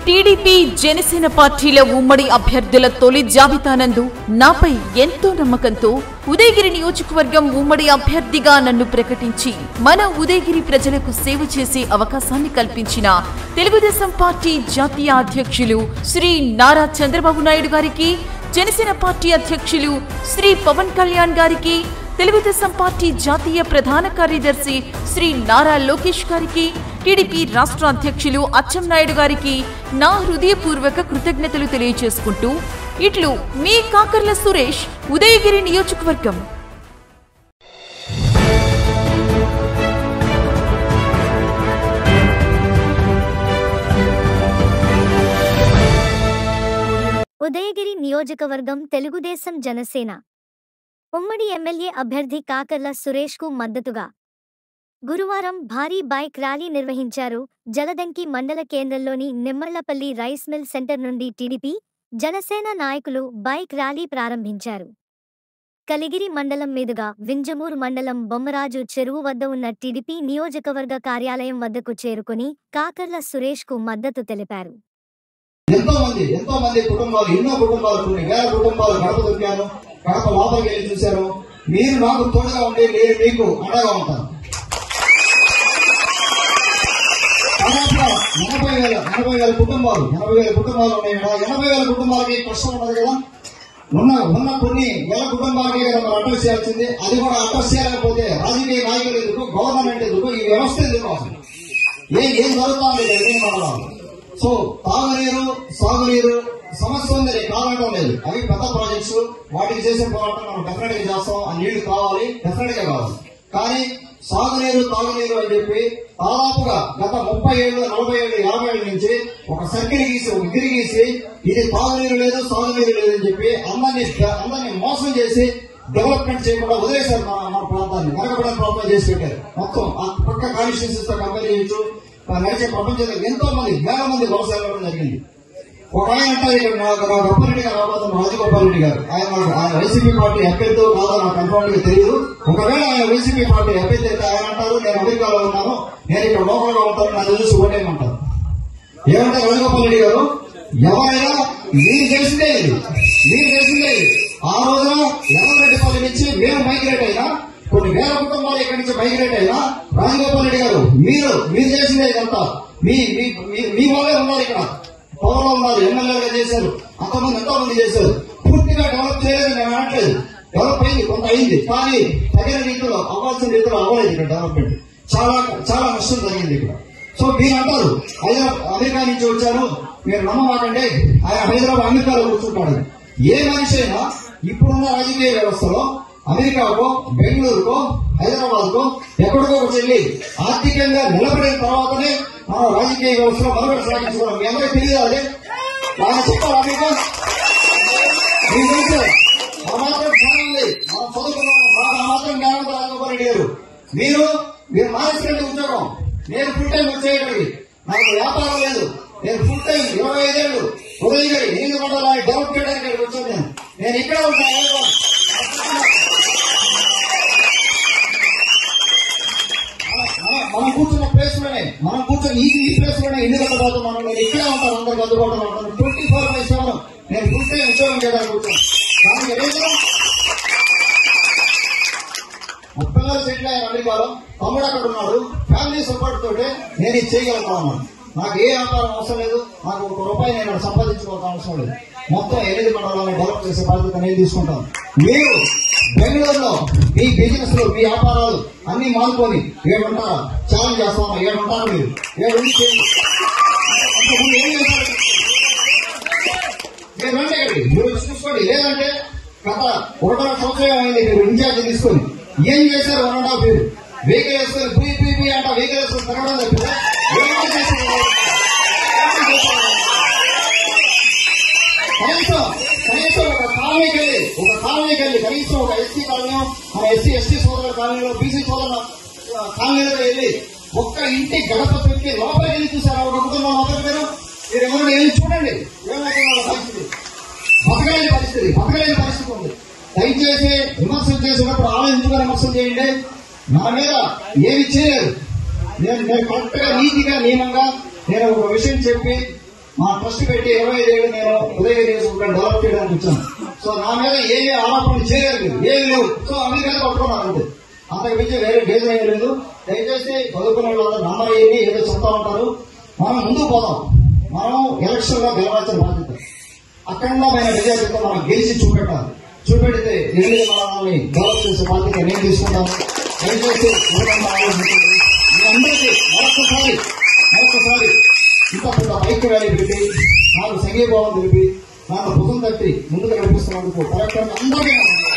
TDP Janasena పార్టీల ఉమ్మడి అభ్యర్థుల తొలి జాబితానందు నాపై ఎంతో నమ్మకంతో ఉదయగిరి నియోజకవర్గం ఉమ్మడి అభ్యర్థిగా నన్ను ప్రకటించి మన ఉదయగిరి ప్రజలకు సేవ చేసే అవకాశాన్ని కల్పించిన తెలుగుదేశం పార్టీ జాతీయ అధ్యక్షులు శ్రీ నారా చంద్రబాబు నాయుడు గారికి జనసేన పార్టీ అధ్యక్షులు శ్రీ పవన్ కళ్యాణ్ గారికి తెలుగుదేశం పార్టీ జాతీయ ప్రధాన కార్యదర్శి శ్రీ నారా లోకేష్ గారికి టీడీపీ రాష్ట్ర అధ్యక్షులు అచ్చెన్నాయుడు గారికి నా హృదయపూర్వక కృతజ్ఞతలు తెలియజేసుకుంటూ ఇట్లు మీ కాకర్ల సురేష్ ఉదయగిరి నియోజకవర్గం ఉదయగిరి నియోజకవర్గం తెలుగుదేశం జనసేన ఉమ్మడి ఎమ్మెల్యే అభ్యర్థి కాకర్ల సురేష్కు మద్దతుగా గురువారం భారీ బైక్ ర్యాలీ నిర్వహించారు జలదంకి మండల కేంద్రంలోని నిమ్మళ్లపల్లి రైస్ మిల్ సెంటర్ నుండి టీడీపీ జనసేన నాయకులు బైక్ ర్యాలీ ప్రారంభించారు కలిగిరి మండలం మీదుగా వింజమూరు మండలం బొమ్మరాజు చెరువు వద్ద ఉన్న టీడీపీ నియోజకవర్గ కార్యాలయం వద్దకు చేరుకుని కాకర్ల సురేష్కు మద్దతు తెలిపారు ఎంతో మంది ఎంతో మంది కుటుంబాలు ఎన్నో కుటుంబాలు కొన్ని వేల కుటుంబాలు గడప దొరికాను గడప లోపలికి వెళ్ళి చూశారు మీరు నాకు తోడుగా ఉండి నేను మీకు అండగా ఉంటాను దాదాపుగా ఎనభై వేల ఎనభై వేల కుటుంబాలు ఎనభై వేల కుటుంబాలు ఉన్నాయి కదా ఎనభై వేల కుటుంబాలకి కష్టం ఉండదు కదా ఉన్న ఉన్న కొన్ని వేల కుటుంబాలకి కదా మనం అడ్రస్ చేయాల్సింది అది కూడా అడ్రస్ చేయలేకపోతే రాజకీయ నాయకులు ఎందుకు గవర్నమెంట్ ఎందుకు ఈ వ్యవస్థ ఎందుకు అసలు ఏం ఏం జరుగుతుంది తెలియని మనలో సో తాగునీరు సాగునీరు సమస్య ఉంది రేపు కావడం లేదు అవి పెద్ద ప్రాజెక్ట్స్ వాటికి చేసే పోరాటం మనం డెఫినెట్ గా చేస్తాం ఆ నీళ్లు కావాలి డెఫినెట్ గా కావాలి కానీ సాగునీరు తాగునీరు అని చెప్పి దాదాపుగా గత ముప్పై ఏళ్ళు నలభై ఏళ్ళు యాభై ఏళ్ళ నుంచి ఒక సర్కిల్ గీసి ఒక గిరి గీసి ఇది తాగునీరు లేదు సాగునీరు లేదు అని చెప్పి అందరినీ అందరినీ మోసం చేసి డెవలప్మెంట్ చేయకుండా వదిలేశారు మన మన ప్రాంతాన్ని వెనకబడిన ప్రాంతం చేసి పెట్టారు మొత్తం ఆ పక్క కాన్స్టిట్యూన్సీస్ తో కంపేర్ చేయొచ్చు ఆ నడిచే ప్రపంచంలో ఎంతో మంది వేల మంది వలస వెళ్ళడం జరిగింది ఒక ఆయన అంటారు ఇక్కడ నాకు నాకు అప్పారెడ్డి గారు రాబోతున్న రాజగోపాల్ రెడ్డి గారు ఆయన నాకు ఆయన వైసీపీ పార్టీ అభ్యర్థి కాదో నాకు కన్ఫర్మ్ గా తెలియదు ఒకవేళ ఆయన వైసీపీ పార్టీ అభ్యర్థి అయితే ఆయన అంటారు నేను అమెరికాలో ఉన్నాను నేను ఇక్కడ లోకల్ గా ఉంటాను నన్ను చూసి ఓటేయమంటారు ఏమంటారు రాజగోపాల్ రెడ్డి గారు ఎవరైనా మీరు చేసిందే ఇది మీరు చేసిందే ఇది ఆ రోజున ఎర్రరెడ్డిపల్లి నుంచి మేము మైగ్రేట్ అయినా కొన్ని వేల కుటుంబాలు ఇక్కడి నుంచి మైగ్రేట్ అయినా రాజగోపాల్ రెడ్డి గారు మీరు మీరు చేసిందే ఇదంతా మీ మీ- మీ- మీ వాళ్ళే ఉన్నారు ఇక్కడ పవర్లో ఉన్నారు ఎమ్మెల్యేలుగా చేశారు అంతమంది ఎంతో మంది చేశారు పూర్తిగా డెవలప్ చేయలేదు నేను అనట్లేదు డెవలప్ అయింది కొంత అయింది కానీ తగిన రీతిలో అవ్వాల్సిన రీతిలో అవ్వలేదు ఇక్కడ డెవలప్మెంట్ చాలా చాలా నష్టం జరిగింది ఇక్కడ సో మీరు అంటారు హైదరాబాద్ అమెరికా నుంచి వచ్చారు మీరు నమ్మమాకండి ఆయన హైదరాబాద్ అమెరికాలో కూర్చుంటాడు ఏ మనిషి అయినా ఇప్పుడున్న రాజకీయ వ్యవస్థలో అమెరికాకో బెంగళూరుకో హైదరాబాద్ కో ఎక్కడికో ఒక చెల్లి ఆర్థికంగా నిలబడిన తర్వాతనే మనం రాజకీయ వ్యవస్థలో మనుగడ సాగించుకోవడం మీ అందరికీ తెలియదు అదే ఆయన చెప్పారా మీకు మీకు తెలుసు ఆ మాత్రం జ్ఞానం ఉంది మనం చదువుకున్నాం మాకు ఆ మాత్రం జ్ఞానం రాజగోపాల్ రెడ్డి గారు మీరు మీరు మానేసినట్టు ఉద్యోగం నేను ఫుల్ టైం వచ్చేయగలిగి నాకు వ్యాపారం లేదు నేను ఫుల్ టైం ఇరవై ఐదేళ్ళు ఉదయగిరి ఎనిమిది మండల డెవలప్ చేయడానికి ఇక్కడికి వచ్చాను నేను నేను ఇక్కడ ఉంటాను మన- మనం కూర్చున్న ప్లేస్ లోనే మనం కూర్చున్న ఈ ఈ ప్లేస్ లోనే ఎన్ని గంటల పాటు మనం నేను ఇక్కడే ఉంటాను అందరికి అందుబాటులో ఉంటాను ట్వంటీ ఫోర్ బై సెవెన్ నేను ఫుల్ టైం ఉద్యోగం చేయడానికి కూర్చోను కానీ రేపు మా పిల్లలు సెటిల్ అయ్యారు అమెరికాలో తమ్ముడు అక్కడ ఉన్నాడు ఫ్యామిలీ సపోర్ట్ తోటి నేను ఇది చేయగలుగుతాను నాకు ఏ వ్యాపారం అవసరం లేదు నాకు ఒక రూపాయి నేను అక్కడ సంపాదించుకోవాల్సిన అవసరం లేదు మొత్తం ఎనిమిది మండలాలను డెవలప్ చేసే బాధ్యత నేను తీసుకుంటాను మీరు బెంగళూరులో మీ బిజినెస్ లో మీ వ్యాపారాలు అన్ని మానుకొని ఏడుంటారా ఛాలెంజ్ చేస్తామా ఏడుంటారు మీరు ఏడు ఉండి చేయండి. అంతకుముందు ఏం చేశారు? మీరు రండి ఇక్కడికి. మీరు వచ్చి చూసుకోండి లేదంటే గత ఒకటో సంవత్సరం అయింది మీరు ఇన్ఛార్జ్ తీసుకొని ఏం చేశారు one and half year vehicle వేసుకొని పీ పీ పీ అంట వెహికల్ వేసుకొని తిరగడం తప్పితే ఏమీ చేశారు? ఏమీ చేశారు? కనీసం కనీసం ఒక కాలనీకి వెళ్ళి ఒక కాలనీకి వెళ్ళి కనీసం ఒక ఎస్సీ కాలనీ మన ఎస్సీ ఎస్టీ సోదరుల కాలనీలో బీసీ సోదరుల ఆ, కాలనీలో వెళ్ళి ఒక్క ఇంటి గడప తొక్కి లోపలికి వెళ్ళి చూసారా ఒక కుటుంబం లోపలికి మీరు మీరు ఎవరైనా వెళ్ళి చూడండి ఏమవుతుంది వాళ్ళ పరిస్థితి బతకలేని పరిస్థితి బతకలేని పరిస్థితి ఉంది దయచేసి విమర్శలు చేసినప్పుడు ఆలోచించుకుని విమర్శలు చేయండి నా మీద ఏమి చేయలేదు నేను నేను కరెక్ట్ గా నీతిగా నియమంగా నేను ఒక విషయం చెప్పి మా ట్రస్ట్ పెట్టి ఇరవై ఐదు ఏళ్ళు నేను ఉదయగిరి నియోజకవర్గం డెవలప్ చేయడానికి వచ్చాను సో నా మీద ఏమీ ఆరోపణలు చేయలేదు ఏమి లేవు సో అవి మీద పట్టుకున్నాను అంతే అంతకు మించి వేరే డేజన్ ఏం లేదు దయచేసి చదువుకునే వాళ్ళందరూ నంబర్ అయ్యింది ఏదో చెప్తా ఉంటారు మనం ముందుకు పోదాం మనం ఎలక్షన్ లో గెలవాల్సిన బాధ్యత అఖండమైన విజయాలతో మనం గెలిచి చూపెట్టాలి చూపెడితే ఎనిమిది మండలాన్ని డెవలప్ చేసే బాధ్యత నేను తీసుకుంటాను దయచేసి ఎవరన్నా ఆలోచించండి. మీ అందరికీ మరొకసారి మరొకసారి ఇంత పెద్ద బైక్ ర్యాలీ పెట్టి నాకు సంఘీభావం తెలిపి నాకు భుజం తట్టి ముందుకు నడిపిస్తున్నందుకు కలెక్టర్ అందరికీ నా ధన్యవాదాలు.